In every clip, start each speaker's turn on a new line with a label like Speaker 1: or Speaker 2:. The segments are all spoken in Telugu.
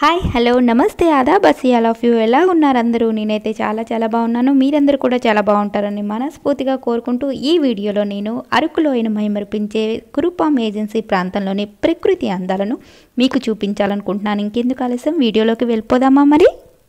Speaker 1: హాయ్ హలో నమస్తే ఆదా బసి ఆల్ ఆఫ్ యూ ఎలా ఉన్నారు అందరూ నేనైతే చాలా చాలా బాగున్నాను మీరందరూ కూడా చాలా బాగుంటారని మనస్ఫూర్తిగా కోరుకుంటూ ఈ వీడియోలో నేను అరకులో అయిన మైమరిపించే కురుపాం ఏజెన్సీ ప్రాంతంలోని ప్రకృతి అందాలను మీకు చూపించాలనుకుంటున్నాను ఇంకెందుకు ఆలస్యం వీడియోలోకి వెళ్ళిపోదామా మరి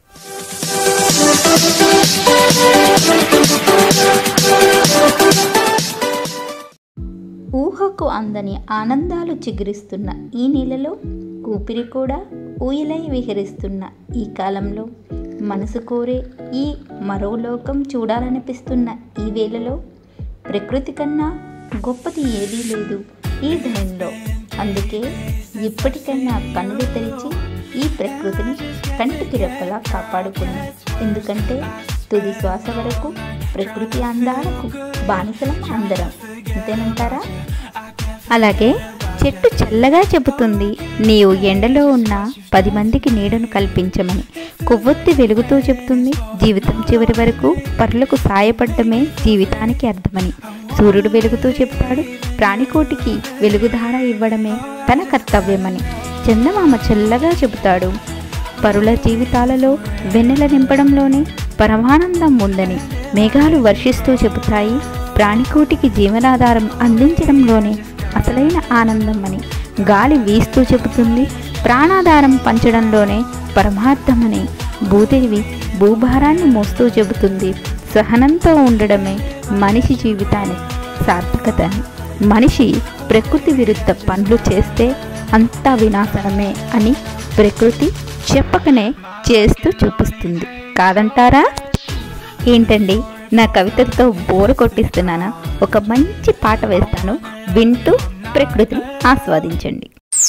Speaker 1: ఊహకు అందని ఆనందాలు చిగురిస్తున్న ఈ నెలలో ఊపిరి కూడా ఊయలై విహరిస్తున్న ఈ కాలంలో మనసు కోరే ఈ మరో లోకం చూడాలనిపిస్తున్న ఈ వేళలో ప్రకృతి కన్నా గొప్పది ఏదీ లేదు ఈ ధనంలో అందుకే ఇప్పటికైనా కన్నులు తెరిచి ఈ ప్రకృతిని కంటికి రెప్పలా కాపాడుకున్నాం ఎందుకంటే తుది శ్వాస వరకు ప్రకృతి అందాలకు బానిసలం అందరం అంతేనంటారా అలాగే చెట్టు చల్లగా చెబుతుంది నీవు ఎండలో ఉన్న పది మందికి నీడను కల్పించమని కొవ్వొత్తి వెలుగుతూ చెబుతుంది జీవితం చివరి వరకు పరులకు సాయపడ్డమే జీవితానికి అర్థమని సూర్యుడు వెలుగుతూ చెప్తాడు ప్రాణికోటికి వెలుగుధార ఇవ్వడమే తన కర్తవ్యమని చందమామ చల్లగా చెబుతాడు పరుల జీవితాలలో వెన్నెల నింపడంలోనే పరమానందం ఉందని మేఘాలు వర్షిస్తూ చెబుతాయి ప్రాణికోటికి జీవనాధారం అందించడంలోనే అసలైన ఆనందం అని గాలి వీస్తూ చెబుతుంది ప్రాణాధారం పంచడంలోనే పరమార్థమని భూదేవి భూభారాన్ని మోస్తూ చెబుతుంది సహనంతో ఉండడమే మనిషి జీవితానికి సార్థకత అని మనిషి ప్రకృతి విరుద్ధ పనులు చేస్తే అంతా వినాశనమే అని ప్రకృతి చెప్పకనే చేస్తూ చూపిస్తుంది కాదంటారా ఏంటండి నా కవితలతో బోరు కొట్టిస్తున్నానా ఒక మంచి పాట వేస్తాను వింటూ ప్రకృతిని ఆస్వాదించండి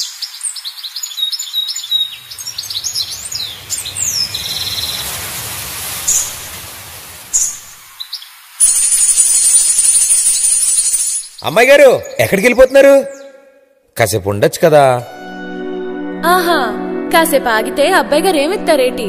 Speaker 2: అమ్మాయి గారు ఎక్కడికి వెళ్ళిపోతున్నారు కాసేపు ఉండొచ్చు కదా
Speaker 3: ఆహా కాసేపు ఆగితే అబ్బాయి గారు ఏమిస్తారేటి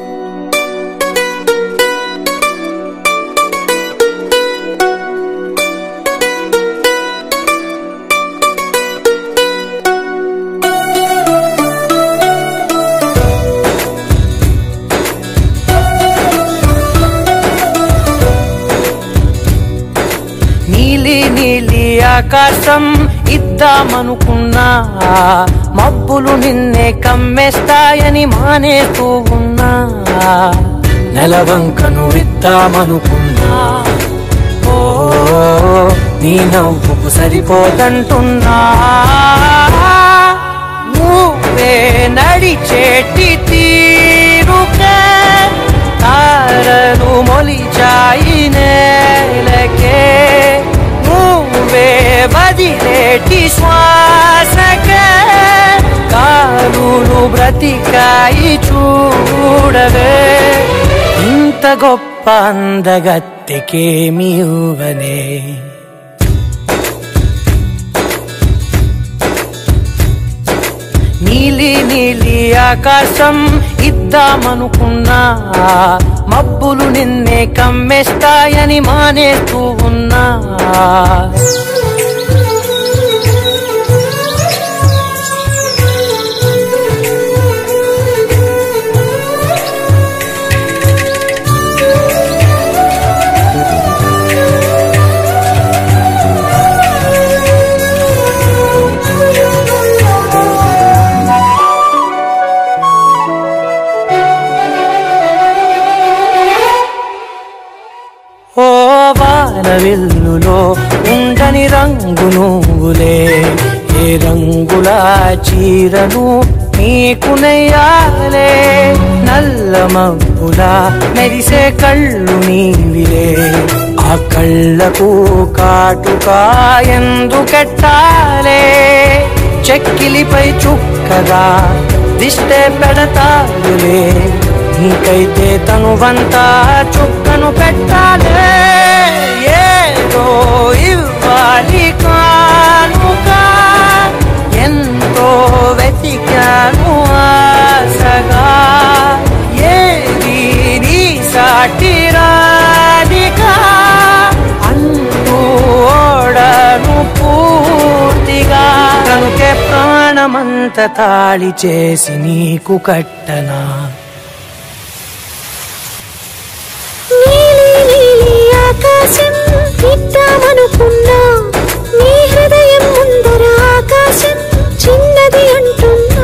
Speaker 4: నీలి నీలి ఆకాశం ఇద్దామనుకున్నా మబ్బులు నిన్నే కమ్మేస్తాయని మానేస్తూ ఉన్నా నెలవంకను ఇద్దామనుకున్నా ఓ నీ నవ్వుకు సరిపోదంటున్నా నువ్వే నడిచేటి తీరుకే తారలు మొలిచాయి నేలకే నువ్వే వదిలేటి శ్వాసకే కాలులు బ్రతికాయి చూడవే ఇంత గొప్ప అందగత్తెకేమి ఇవ్వనే నీలి నీలి ఆకాశం ఇద్దామనుకున్నా మబ్బులు నిన్నే కమ్మేస్తాయని మానేస్తూ ఉన్నా ఓ వాన విల్లులో ఉండని రంగు నువ్వులే ఏ రంగుల చీరను నీకు నెయ్యాలే నల్ల మబ్బులా మెరిసే కళ్ళు నీవిలే ఆ కళ్ళకు కాటుకా ఎందుకెట్టాలే చెక్కిలిపై చుక్కగా దిష్టే పెడతాడులే నీకైతే తనువంతా చుక్కను పెట్టాలే ఏదో ఇవ్వాలి కానుక ఎంతో వెతికాను ఆశగా ఏది నీ సాటి రానిగా అంటూ ఓడను పూర్తిగా కనుకే ప్రాణమ ప్రాణమంత తాళి చేసి నీకు కట్టనా
Speaker 5: నీలి నీలి ఆకాశం ఇద్దామనుకున్నా నీ హృదయం ముందర ఆకాశం చిన్నది అంటున్నా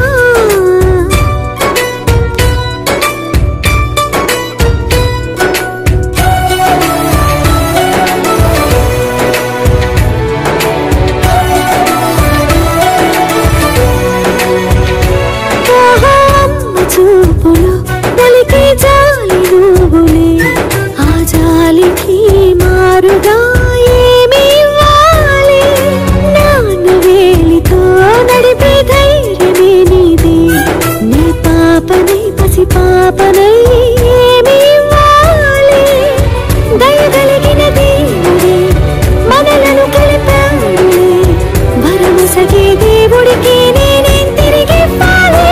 Speaker 5: ఆహా, అమ్మ చూపులో పలికే జాలి నువ్వులే ఆ జాలికి మారుగా ఏమి ఇవ్వాలి నాన్న వేలితో నడిపే ధైర్యమే నీదే నీ పాపనై పసి పాపనై ఏమి ఇవ్వాలి దయగలిగిన దేవుడే మనలను కలిపాడులే భరమసగే దేవుడికి నేనేం తిరిగి ఇవ్వాలి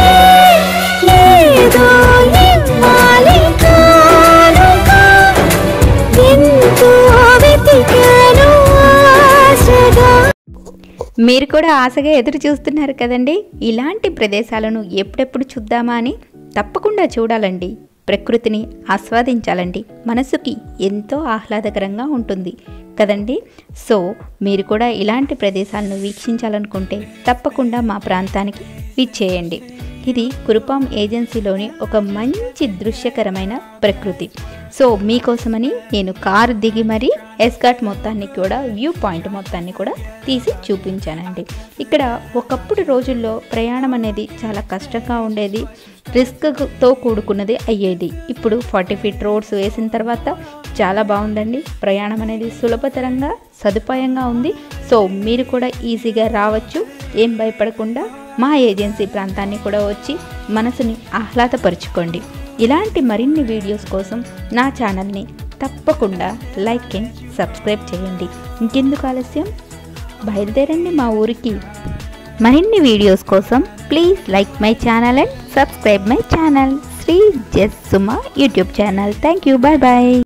Speaker 5: ఏదో ఇవ్వాలి కానుక ఎంతో వెతికాను ఆశగా
Speaker 1: మీరు కూడా ఆశగా ఎదురు చూస్తున్నారు కదండి ఇలాంటి ప్రదేశాలను ఎప్పుడెప్పుడు చూద్దామా అని తప్పకుండా చూడాలండి ప్రకృతిని ఆస్వాదించాలండి మనసుకి ఎంతో ఆహ్లాదకరంగా ఉంటుంది కదండి సో మీరు కూడా ఇలాంటి ప్రదేశాలను వీక్షించాలనుకుంటే తప్పకుండా మా ప్రాంతానికి విచ్చేయండి ఇది కురుపాం ఏజెన్సీలోని ఒక మంచి దృశ్యకరమైన ప్రకృతి సో మీకోసమని నేను కారు దిగి మరీ ఎస్గాట్ మొత్తాన్ని కూడా వ్యూ పాయింట్ మొత్తాన్ని కూడా తీసి చూపించానండి ఇక్కడ ఒకప్పుడు రోజుల్లో ప్రయాణం అనేది చాలా కష్టంగా ఉండేది రిస్క్తో కూడుకున్నది అయ్యేది ఇప్పుడు ఫార్టీ ఫీట్ రోడ్స్ వేసిన తర్వాత చాలా బాగుందండి ప్రయాణం అనేది సులభతరంగా సదుపాయంగా ఉంది సో మీరు కూడా ఈజీగా రావచ్చు ఏం భయపడకుండా మా ఏజెన్సీ ప్రాంతాన్ని కూడా వచ్చి మనసుని ఆహ్లాదపరుచుకోండి ఇలాంటి మరిన్ని వీడియోస్ కోసం నా ఛానల్ని తప్పకుండా లైక్ అండ్ సబ్స్క్రైబ్ చేయండి ఇంకెందుకు ఆలస్యం బయలుదేరండి మా ఊరికి మరిన్ని వీడియోస్ కోసం please like my channel and subscribe my channel Sri జస్ సుమ YouTube channel thank you bye bye